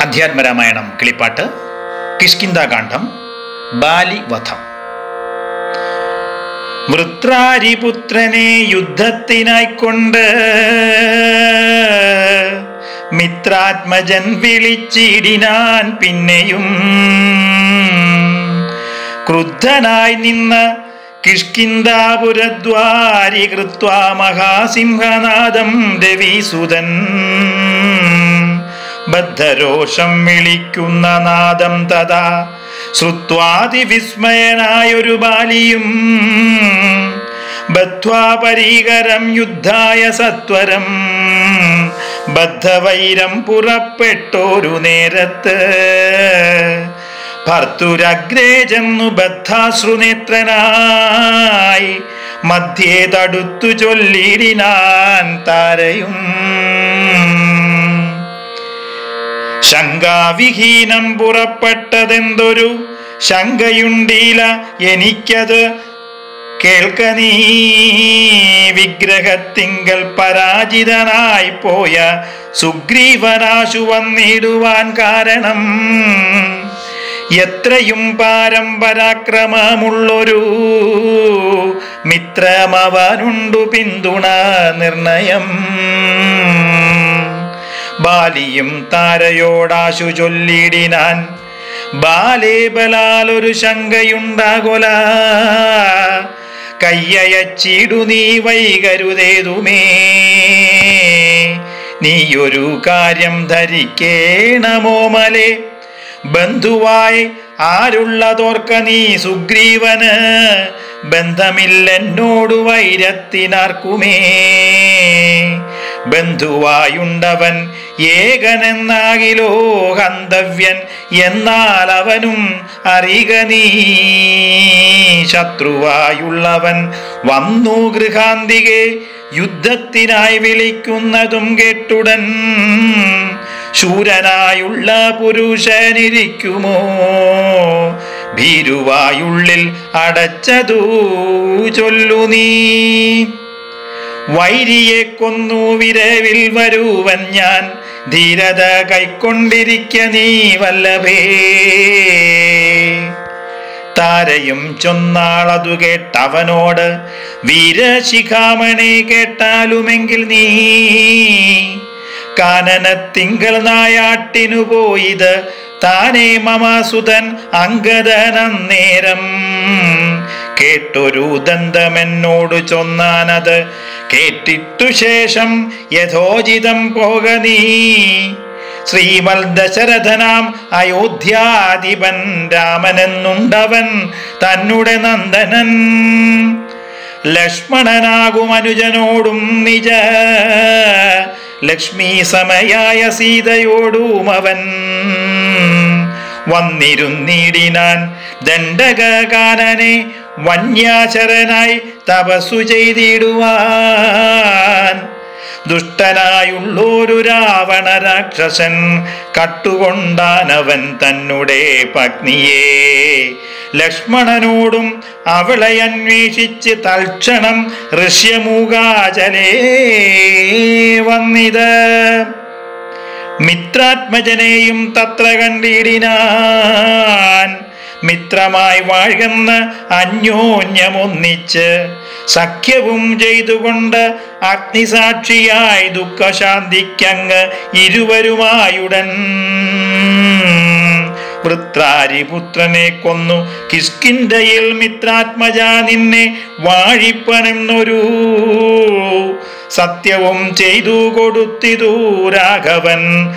അധ്യാത്മരാമായണം കിളിപ്പാട്ട് കിഷ്കിന്താകാന്ഡം ബാലിവധം വൃത്രാരിപുത്രനെ യുദ്ധത്തിനായിക്കൊണ്ട് മിത്രാത്മജൻ വിളിച്ചിടിനാൻ പിന്നെയും ക്രുദ്ധനായി നിന്ന കിഷ്കിന്താപുരദ്വാരി കൃത്വാ മഹാസിംഹനാദം രവീസുതൻ ബദ്ധരോഷം വിളിക്കുന്ന നാദം തഥാ ശ്രുത്വാതിവിസ്മയനായൊരു ബാലിയും ബദ്ധ്വാപരീകരം യുദ്ധായ സത്വരം ബദ്ധവൈരം പുറപ്പെട്ടോരു നേരത്ത് ഭർത്തുരഗ്രേ ചെന്നു ബദ്ധാശ്രുനേത്രനായി മധ്യേ തടുത്തു ചൊല്ലിടിനാൻ താരയും ശങ്കാവിഹീനം പുറപ്പെട്ടതെന്തൊരു ശങ്കയുണ്ടീല എനിക്കത് കേൾക്ക നീ വിഗ്രഹത്തിങ്കൽ പരാജിതനായി പോയ സുഗ്രീവനാശു വന്നിടുവാൻ കാരണം എത്രയും പാരം പരാക്രമമുള്ളൊരു മിത്രമവനുണ്ടു പിന്തുണ നിർണയം ബാലിയും താരയോടാശു ചൊല്ലിടിനാൻ ബാലേ ബലാലൊരു ശങ്കയുണ്ടാകൊല കയ്യയച്ചിടു നീ വൈകരുതേതുമേ നീയൊരു കാര്യം ധരിക്കേണമോ മലേ ബന്ധുവായി ആരുള്ളതോർക്ക നീ സുഗ്രീവന് ബന്ധമില്ലെന്നോടു വൈരത്തിനാർക്കുമേ ബന്ധുവായുണ്ടവൻ ഏകനെന്നാകിലോ ഹന്തവ്യൻ എന്നാൽ അവനും അറിക നീ ശത്രുവായുള്ളവൻ വന്നു ഗൃഹാന്തികെ യുദ്ധത്തിനായി വിളിക്കുന്നതും കേട്ടുടൻ ശൂരനായുള്ള പുരുഷനിരിക്കുമോ ഭീരുവായുള്ളിൽ അടച്ചതൂ ചൊല്ലു നീ വൈരിയെ കൊന്നു വിരവിൽ വരുവൻ ഞാൻ ധീരത കൈക്കൊണ്ടിരിക്ക നീ വല്ലഭേ താരയും ചൊന്നാളതു കേട്ടവനോട് വീരശിഖാമണി കേട്ടാലുമെങ്കിൽ നീ കാനനത്തിങ്കൽ നായാട്ടിനു പോയത് താനേ മമാസുതൻ അങ്കദനന്നേരം കേട്ടൊരു ദന്തമെന്നോട് ചൊന്നാനത് കേട്ടിട്ടു ശേഷം യഥോചിതം പോക നീ ശ്രീമൽ ദശരഥനാം അയോധ്യാധിപൻ രാമനെന്നുണ്ടവൻ തന്നെ നന്ദനൻ ലക്ഷ്മണനാകും അനുജനോടും നിജ ലക്ഷ്മി സമയായ സീതയോടും അവൻ വന്നിരുന്നിടിനാൻ ദണ്ഡകാനനെ വന്യാചരനായി തപസ്സു ചെയ്തിടുവാൻ ദുഷ്ടനായുള്ളൊരു രാവണ രാക്ഷസൻ കട്ടുകൊണ്ടാനവൻ തന്നെ പത്നിയെ ലക്ഷ്മണനോടും അവളെ അന്വേഷിച്ച് തൽക്ഷണം ഋഷ്യമൂകാചലേ വന്നിത് മിത്രാത്മജനെയും തത്ര കണ്ടിടിനാൻ മിത്രമായി വാഴുന്ന അന്യോന്യമൊന്നിച്ച് സഖ്യവും ചെയ്തുകൊണ്ട് അഗ്നിസാക്ഷിയായി ദുഃഖശാന്തിക്കങ്ങ് ഇരുവരുമായുടൻ വൃത്രാരിപുത്രനെ കൊന്നു കിഷ്കിന്തയിൽ മിത്രാത്മജ നിന്നെ വാഴിപ്പനെന്നൊരു സത്യവും ചെയ്തു കൊടുത്തിതു രാഘവൻ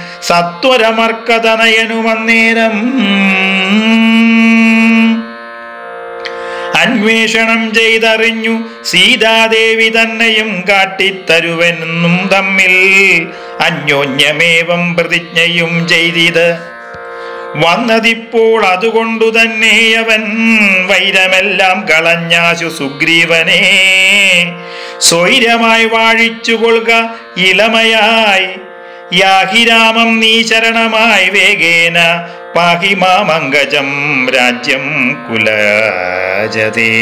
സത്വരമർക്കതനയനുമന്നേരം അന്വേഷണം ചെയ്തറിഞ്ഞു സീതാദേവി തന്നെയും കാട്ടിത്തരുവെന്നും തമ്മിൽ അന്യോന്യമേവം പ്രതിജ്ഞയും ചെയ്തിത് വന്നതിപ്പോൾ അതുകൊണ്ടു തന്നെ അവൻ വൈരമെല്ലാം കളഞ്ഞാശു സുഗ്രീവനെ സ്വൈരമായി വാഴിച്ചുകൊള്ളുക ഇളമയായി യാഹിരാമം നീ ശരണമായി വേഗേന പാഹി മാമങ്കജം രാജ്യം കുലജതേ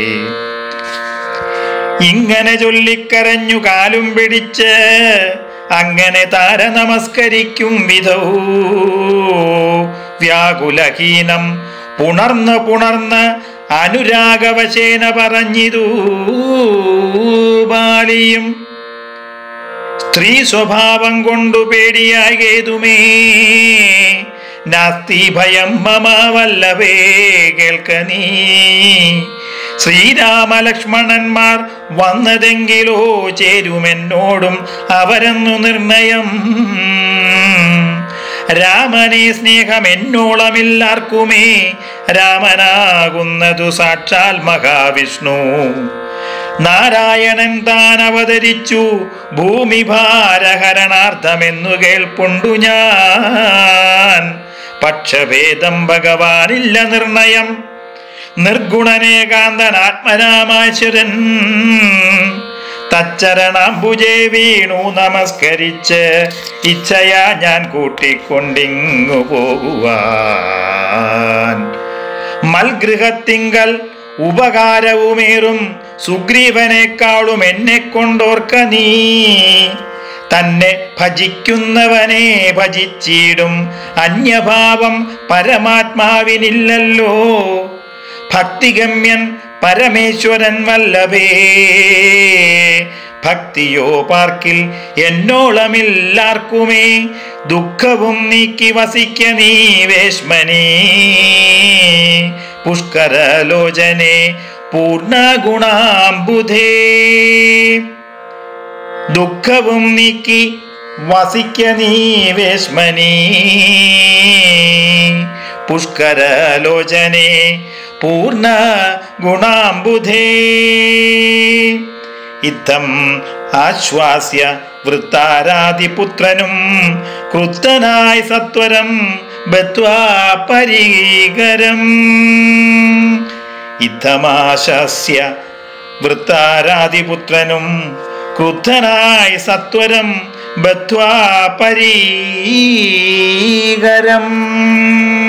ഇങ്ങനെ ചൊല്ലിക്കരഞ്ഞു കാലും പിടിച്ച് അങ്ങനെ താര നമസ്കരിക്കും വിധൗ വ്യാകുലഹീനം പുണർന്ന് പുണർന്ന് അനുരാഗവശേന പറഞ്ഞിതു ബാലിയും സ്ത്രീ സ്വഭാവം കൊണ്ടു പേടിയാകേതുമേ നാസ്തി ഭയം മമ വല്ലവേ കേൾക്ക നീ ശ്രീരാമലക്ഷ്മണന്മാർ വന്നതെങ്കിലോ ചേരുമെന്നോടും അവരെന്നു നിർണയം രാമനെ സ്നേഹം എന്നോളമില്ലാർക്കുമേ രാമനാകുന്നതു സാക്ഷാൽ മഹാവിഷ്ണു നാരായണൻ താൻ അവതരിച്ചു ഭൂമിഭാരഹരണാർത്ഥമെന്നു കേൾപ്പുണ്ടു ഞാൻ പക്ഷഭേദം ഭഗവാനില്ല നിർണയം നിർഗുണനേകാന്തൻ ആത്മരാമാശ്വരൻ തച്ചരണാംബുജേ വീണു നമസ്കരിച്ച് ഇച്ഛയാ ഞാൻ കൂട്ടിക്കൊണ്ടിങ്ങു പോകുവാൻ മൽഗൃഹത്തിങ്കൽ ഉപകാരവുമേറും സുഗ്രീവനേക്കാളും എന്നെ കൊണ്ടോർക്ക നീ തന്നെ ഭജിക്കുന്നവനെ ഭജിച്ചിടും അന്യഭാവം പരമാത്മാവിനില്ലല്ലോ ഭക്തിഗമ്യൻ പരമേശ്വരൻ വല്ലഭേ ഭക്തിയോ പാർക്കിൽ എന്നോളമില്ലാർക്കുമേ ദുഃഖവും നീക്കി വസിക്ക നീ വേശ്മനീ പുഷ്കരലോചനെ പൂർണ്ണഗുണാംബുധേ ദുഃഖവും നീക്കി വസിക്ക നീ വേശ്മനീ പുഷ്കരലോചനെ പൂർണ്ണ ഗുണാംബുധേ ഇത്തം ആശ്വാസ്യ വൃത്താരാതിപുത്രനും ക്രുദ്ധനായി സത്വരം ബത്വാ പരീകരം ഇത്തമാശസ്യ വൃത്താരാതിപുത്രനും ക്രുദ്ധനായി സത്വരം ബത്വാ പരീകരം